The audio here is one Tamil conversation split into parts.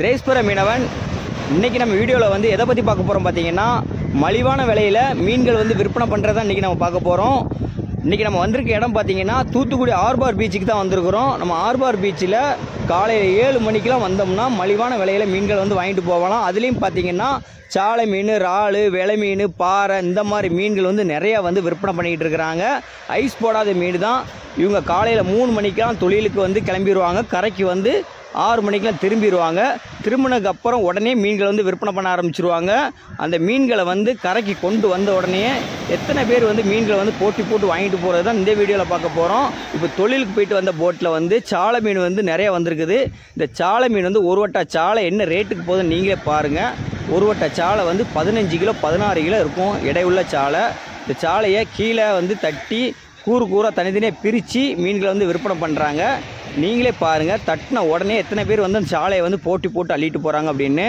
திரேஸ்புர மீனவன் இன்னைக்கு நம்ம வீடியோவில் வந்து எதை பற்றி பார்க்க போகிறோம் பார்த்தீங்கன்னா மலிவான விலையில் மீன்கள் வந்து விற்பனை பண்ணுறதா இன்றைக்கி நம்ம பார்க்க போகிறோம் இன்றைக்கி நம்ம வந்திருக்க இடம் பார்த்தீங்கன்னா தூத்துக்குடி ஆர்பார் பீச்சுக்கு தான் வந்திருக்கிறோம் நம்ம ஆர்பார் பீச்சில் காலையில் ஏழு மணிக்கெலாம் வந்தோம்னா மலிவான விலையில் மீன்கள் வந்து வாங்கிட்டு போகலாம் அதுலேயும் பார்த்தீங்கன்னா சாலை மீன் இறால் வெலை மீன் பாறை இந்த மாதிரி மீன்கள் வந்து நிறையா வந்து விற்பனை பண்ணிக்கிட்டு இருக்கிறாங்க ஐஸ் போடாத மீன் தான் இவங்க காலையில் மூணு மணிக்கெலாம் தொழிலுக்கு வந்து கிளம்பிடுவாங்க கரைக்கு வந்து ஆறு மணிக்கெலாம் திரும்பிடுவாங்க திரும்பினதுக்கு அப்புறம் உடனே மீன்களை வந்து விற்பனை பண்ண ஆரம்பிச்சிருவாங்க அந்த மீன்களை வந்து கரைக்கு கொண்டு வந்த உடனே எத்தனை பேர் வந்து மீன்களை வந்து போட்டி போட்டு வாங்கிட்டு போகிறது தான் இந்த வீடியோவில் பார்க்க போகிறோம் இப்போ தொழிலுக்கு போயிட்டு வந்த போட்டில் வந்து சாலை மீன் வந்து நிறைய வந்திருக்குது இந்த சாலை மீன் வந்து ஒரு வட்டா சாலை என்ன ரேட்டுக்கு போகுதுன்னு நீங்களே பாருங்கள் ஒரு வட்ட சாலை வந்து பதினஞ்சு கிலோ பதினாறு கிலோ இருக்கும் எடையுள்ள சாலை இந்த சாலையை கீழே வந்து தட்டி கூறு கூறாக தனித்தனியாக பிரித்து மீன்களை வந்து விற்பனை பண்ணுறாங்க நீங்களே பாருங்கள் தட்டின உடனே எத்தனை பேர் வந்து அந்த சாலையை வந்து போட்டி போட்டு அள்ளிட்டு போகிறாங்க அப்படின்னு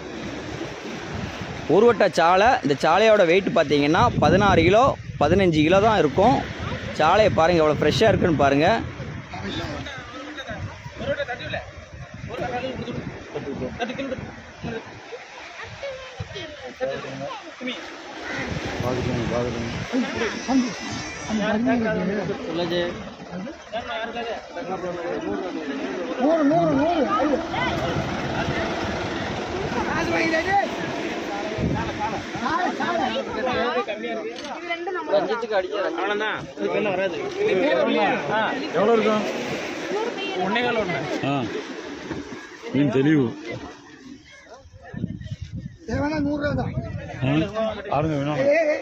ஒரு வட்ட சாலை இந்த சாலையோட வெயிட் பார்த்தீங்கன்னா பதினாறு கிலோ பதினஞ்சு கிலோ தான் இருக்கும் சாலையை பாருங்கள் எவ்வளோ ஃப்ரெஷ்ஷாக இருக்குன்னு பாருங்கள் எவ்வளோ இருக்கும் ஆ மீன் தெளிவு ஆ ஆடுங்க வேணும்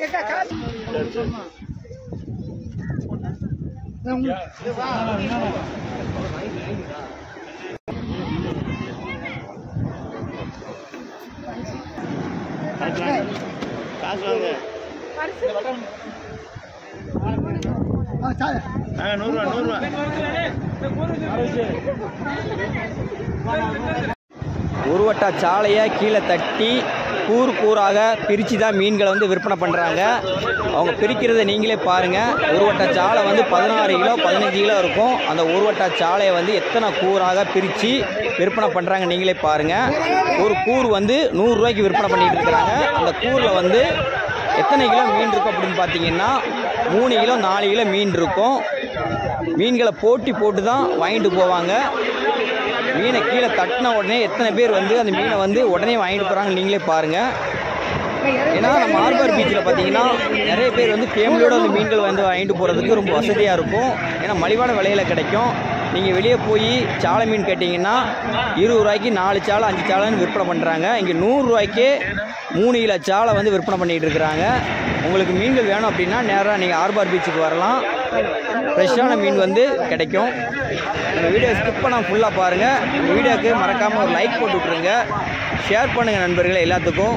ஒரு வட்டா சாலையை கீழே தட்டி கூறு கூறாக பிரித்து தான் மீன்களை வந்து விற்பனை பண்ணுறாங்க அவங்க பிரிக்கிறத நீங்களே பாருங்கள் ஒரு வட்டா சாலை வந்து பதினாறு கிலோ பதினஞ்சு கிலோ இருக்கும் அந்த ஒரு வட்டா சாலையை வந்து எத்தனை கூறாக பிரித்து விற்பனை பண்ணுறாங்க நீங்களே பாருங்கள் ஒரு கூறு வந்து நூறுரூவாய்க்கு விற்பனை பண்ணிகிட்டு இருக்கிறாங்க அந்த கூரில் வந்து எத்தனை கிலோ மீன் இருக்கும் அப்படின்னு பார்த்தீங்கன்னா மூணு கிலோ நாலு கிலோ மீன் இருக்கும் மீன்களை போட்டி போட்டு தான் வாங்கிட்டு போவாங்க மீனை கீழே தட்டின உடனே எத்தனை பேர் வந்து அந்த மீனை வந்து உடனே வாங்கிட்டு போகிறாங்க நீங்களே பாருங்கள் ஏன்னா நம்ம ஆர்பார் பீச்சில் பார்த்தீங்கன்னா நிறைய பேர் வந்து ஃபேமிலியோட வந்து மீன்கள் வந்து வாங்கிட்டு போகிறதுக்கு ரொம்ப வசதியாக இருக்கும் ஏன்னா மலிவான விலையில் கிடைக்கும் நீங்கள் வெளியே போய் சாலை மீன் கேட்டிங்கன்னா இருபது ரூபாய்க்கு நாலு சாலை அஞ்சு சாலைன்னு விற்பனை பண்ணுறாங்க இங்கே நூறுரூவாய்க்கே மூணு கிலோ சாலை வந்து விற்பனை பண்ணிகிட்டு இருக்கிறாங்க உங்களுக்கு மீன்கள் வேணும் அப்படின்னா நேராக நீங்கள் ஆர்பார் பீச்சுக்கு வரலாம் ஃப்ரெஷ்ஷான மீன் வந்து கிடைக்கும் இந்த வீடியோ ஸ்கிப் பண்ணால் ஃபுல்லாக பாருங்கள் இந்த வீடியோக்கு மறக்காமல் ஒரு லைக் போட்டு விட்ருங்க ஷேர் பண்ணுங்கள் நண்பர்களே எல்லாத்துக்கும்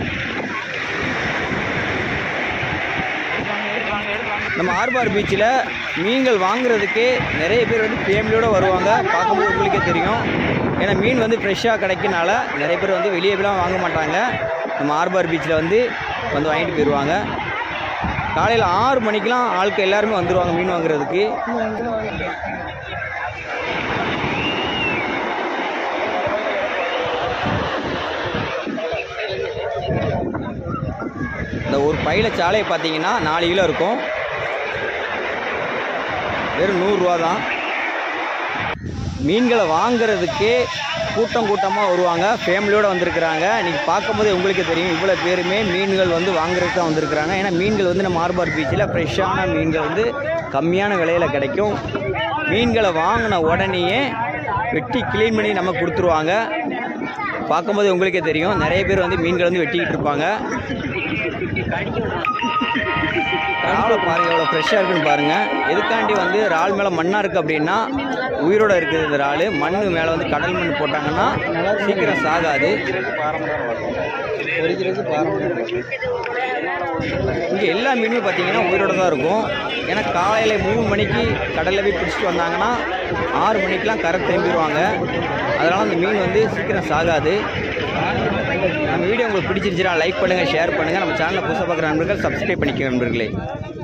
நம்ம ஆர்பார் பீச்சில் மீன்கள் வாங்குறதுக்கே நிறைய பேர் வந்து ஃபேமிலியோடு வருவாங்க பார்க்கும்போது உங்களுக்கே தெரியும் ஏன்னா மீன் வந்து ஃப்ரெஷ்ஷாக கிடைக்கனால நிறைய பேர் வந்து வெளியே போய்லாம் வாங்க மாட்டாங்க நம்ம ஆர்பார் பீச்சில் வந்து வந்து வாங்கிட்டு போயிடுவாங்க காலையில் ஆறு மணிக்கெலாம் ஆட்கள் எல்லாருமே வந்துடுவாங்க மீன் வாங்குறதுக்கு இந்த ஒரு பையில சாலையை பார்த்தீங்கன்னா நாலு கிலோ இருக்கும் வெறும் நூறுரூவா தான் மீன்களை வாங்குறதுக்கே கூட்டம் கூட்டமாக வருவாங்க ஃபேமிலியோடு வந்திருக்கிறாங்க இன்றைக்கி பார்க்கும்போதே உங்களுக்கே தெரியும் இவ்வளோ பேருமே மீன்கள் வந்து வாங்குறதுக்கு தான் வந்திருக்கிறாங்க ஏன்னா மீன்கள் வந்து நம்ம மார்பார் பீச்சில் ஃப்ரெஷ்ஷான மீன்கள் வந்து கம்மியான விலையில் கிடைக்கும் மீன்களை வாங்கின உடனேயே வெட்டி க்ளீன் பண்ணி நம்ம கொடுத்துருவாங்க பார்க்கும்போது உங்களுக்கே தெரியும் நிறைய பேர் வந்து மீன்கள் வந்து வெட்டிக்கிட்டு இருப்பாங்க இறாலை பாருங்க எவ்வளோ ஃப்ரெஷ்ஷாக இருக்குன்னு பாருங்க எதுக்காண்டி வந்து இறால் மேலே மண்ணாக இருக்குது அப்படின்னா உயிரோட இருக்குது இந்த இறால் மண் மேலே வந்து கடல் மண் போட்டாங்கன்னா சீக்கிரம் சாகாது இங்கே எல்லா மீனுமே பார்த்தீங்கன்னா உயிரோட தான் இருக்கும் ஏன்னா காலையில் மூணு மணிக்கு கடலில் போய் பிடிச்சிட்டு வந்தாங்கன்னா ஆறு மணிக்கெலாம் கரை திரும்பிடுவாங்க அதனால் அந்த மீன் வந்து சீக்கிரம் சாகாது நம்ம வீடியோ உங்களுக்கு பிடிச்சிருந்துச்சுன்னா லைக் பண்ணுங்கள் ஷேர் பண்ணுங்கள் நம்ம சேனலை புதுசாக பார்க்குற நண்பர்கள் சப்ஸ்கிரைப் பண்ணிக்க நண்பர்களே